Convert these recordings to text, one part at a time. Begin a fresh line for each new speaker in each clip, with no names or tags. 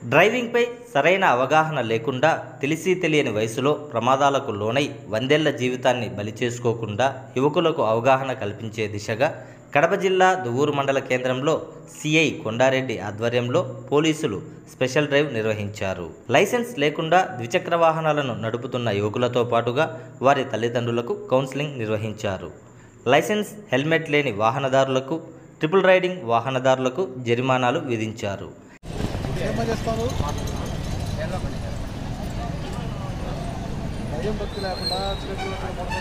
డ్రైవింగ్పై సరైన అవగాహన లేకుండా తెలిసి తెలియని వయసులో ప్రమాదాలకు లోనై వందేళ్ల జీవితాన్ని బలి చేసుకోకుండా యువకులకు అవగాహన కల్పించే దిశగా కడప జిల్లా దువ్వూరు మండల కేంద్రంలో సిఐ కొండారెడ్డి ఆధ్వర్యంలో పోలీసులు స్పెషల్ డ్రైవ్ నిర్వహించారు లైసెన్స్ లేకుండా ద్విచక్ర వాహనాలను నడుపుతున్న యువకులతో పాటుగా వారి తల్లిదండ్రులకు కౌన్సిలింగ్ నిర్వహించారు లైసెన్స్ హెల్మెట్ లేని వాహనదారులకు ట్రిపుల్ రైడింగ్ వాహనదారులకు జరిమానాలు విధించారు
ఏం పని చేస్తాను భయం భక్తి లేకుండా చేతులు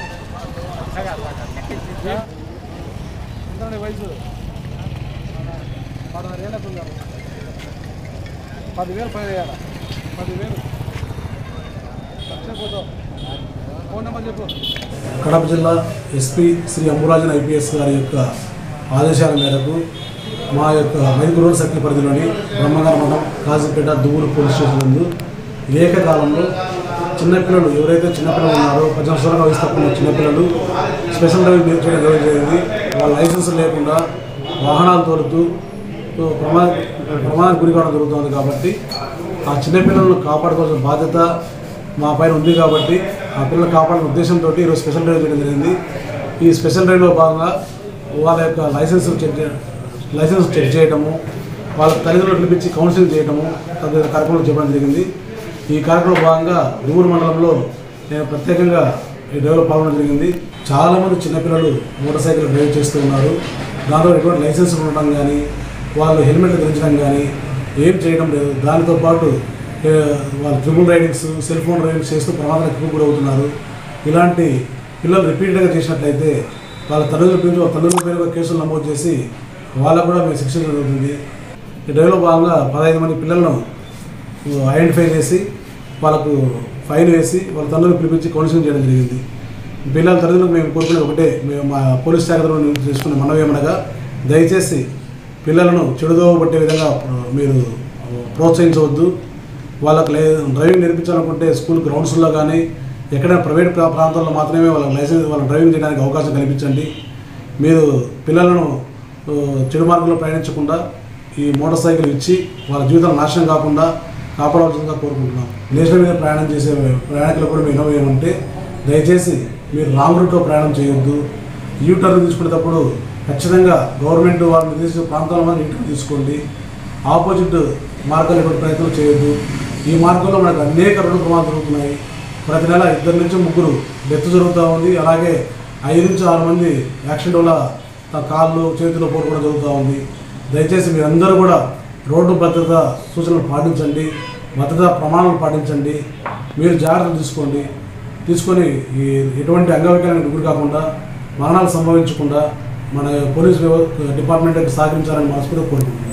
ఎంత వయసు పదహారు ఏళ్ళ పిల్లలు పదివేలు పైన వేయాల పదివేలు పోతావు ఫోన్ నెంబర్ చెప్పు
కడప జిల్లా ఎస్పీ శ్రీ అంబురాజన్ ఐపీఎస్ గారి యొక్క ఆదేశాల మేరకు మా యొక్క మైదుగు రోడ్ సర్కిల్ పరిధిలోని బ్రహ్మగార మండలం కాజీపేట దువ్వూరు పోలీస్ స్టేషన్ నందు ఏకకాలంలో చిన్నపిల్లలు ఎవరైతే చిన్నపిల్లలు ఉన్నారో పద్దెనిమిది సంవత్సరాల వయసు తక్కువ ఉన్న చిన్నపిల్లలు స్పెషల్ డ్రైవ్ చేయడం జరిగింది వాళ్ళ లైసెన్స్ లేకుండా వాహనాలు తోలుతూ ప్రమాద ప్రమాదానికి గురి కావడం జరుగుతుంది కాబట్టి ఆ చిన్నపిల్లలను కాపాడుకోవాల్సిన బాధ్యత మా పైన ఉంది కాబట్టి ఆ పిల్లలు కాపాడిన ఉద్దేశంతో ఈరోజు స్పెషల్ డ్రైవ్ చేయడం జరిగింది ఈ స్పెషల్ డ్రైవ్లో భాగంగా వాళ్ళ యొక్క లైసెన్స్ చెక్ చే- లైసెన్స్ చెక్ చేయడము వాళ్ళ తల్లిదండ్రులు పిలిపించి కౌన్సిలింగ్ చేయడము తదితర కార్యక్రమాలు చేయడం జరిగింది ఈ కార్యక్రమంలో భాగంగా దువ్వూరు మండలంలో నేను ప్రత్యేకంగా ఈ డ్రైవ్లో పాల్గొనడం జరిగింది చాలామంది చిన్నపిల్లలు మోటార్ సైకిల్ డ్రైవ్ చేస్తూ ఉన్నారు దాంట్లో ఎటువంటి లైసెన్స్ ఉండడం కానీ వాళ్ళు హెల్మెట్ ధరించడం కానీ ఏం చేయడం లేదు దానితో పాటు ఏ, వాళ్ళు triple ridings cell phone ridings చేస్తూ ప్రమాదానికి ఎక్కువ గురవుతున్నారు ఇలాంటి పిల్లలు రిపీటెడ్గా చేసినట్లయితే వాళ్ళ తల్లిదండ్రుల పేరు వాళ్ళ తల్లిదండ్రుల పేరు మీద కేసులు నమోదు చేసి వాళ్ళకు కూడా మేము శిక్షించడం జరుగుతుంది ఈ డ్రైవ్లో భాగంగా పదహైదు మంది పిల్లలను ఐడెంటిఫై చేసి వాళ్ళకు ఫైన్ వేసి వాళ్ళ తల్లిదండ్రులు పిలిపించి కౌన్సిలింగ్ చేయడం జరిగింది పిల్లల తల్లిదండ్రులకు మేము కోరుకునేది ఒకటే మేము మా పోలీస్ శాఖ తరఫున చేసుకునే మనవి ఏమనగా దయచేసి పిల్లలను చెడుదోవ పట్టే విధంగా ఆ, మీరు ప్రోత్సహించవద్దు వాళ్ళకి లై డ్రైవింగ్ నేర్పించాలనుకుంటే స్కూల్ గ్రౌండ్స్లో కానీ ఎక్కడైనా ప్రైవేట్ ప్రా- ప్రాంతాల్లో మాత్రమే వాళ్ళకి లైసెన్స్ వాళ్ళ డ్రైవింగ్ చేయడానికి అవకాశం కల్పించండి మీరు పిల్లలను ఆ, చెడు మార్గంలో ప్రయాణించకుండా ఈ మోటార్ సైకిల్ ఇచ్చి వాళ్ళ జీవితం నాశనం కాకుండా కాపాడవలసిందిగా కోరుకుంటున్నాం నేషనల్ మీద ప్రయాణం చేసే ప్రయాణికులు కూడా మేము వినవం ఏమంటే దయచేసి మీరు రాంగ్ రూట్లో ప్రయాణం చేయొద్దు యూ టర్న్ తీసుకునేటప్పుడు ఖచ్చితంగా గవర్నమెంట్ వాళ్ళు నిర్దేశించిన ప్రాంతాల మీద ఇంటికి తీసుకోండి ఆపోజిట్ మార్గాలు ఎటువంటి ప్రయత్నం చేయొద్దు ఈ మార్గంలో మనకు అనేక రోడ్డు ప్రమాదాలు జరుగుతున్నాయి ప్రతి నెల ఇద్దరు నుంచి ముగ్గురు డెత్ జరుగుతూ ఉంది అలాగే ఐదు నుంచి ఆరు మంది యాక్సిడెంట్ వల్ల తమ కాళ్ళు చేతులు పోటు కూడా జరుగుతూ ఉంది దయచేసి మీరందరూ కూడా రోడ్డు భద్రత సూచనలు పాటించండి భద్రతా ప్రమాణాలు పాటించండి మీరు జాగ్రత్తలు తీసుకోండి తీసుకొని ఈ ఎటువంటి అంగవైకల్యానికి గురి కాకుండా మరణాలు సంభవించకుండా మన పోలీస్ వ్యవ- డిపార్ట్మెంట్కి సహకరించాలని మనస్ఫూర్తిగా కోరుకుంటున్నాను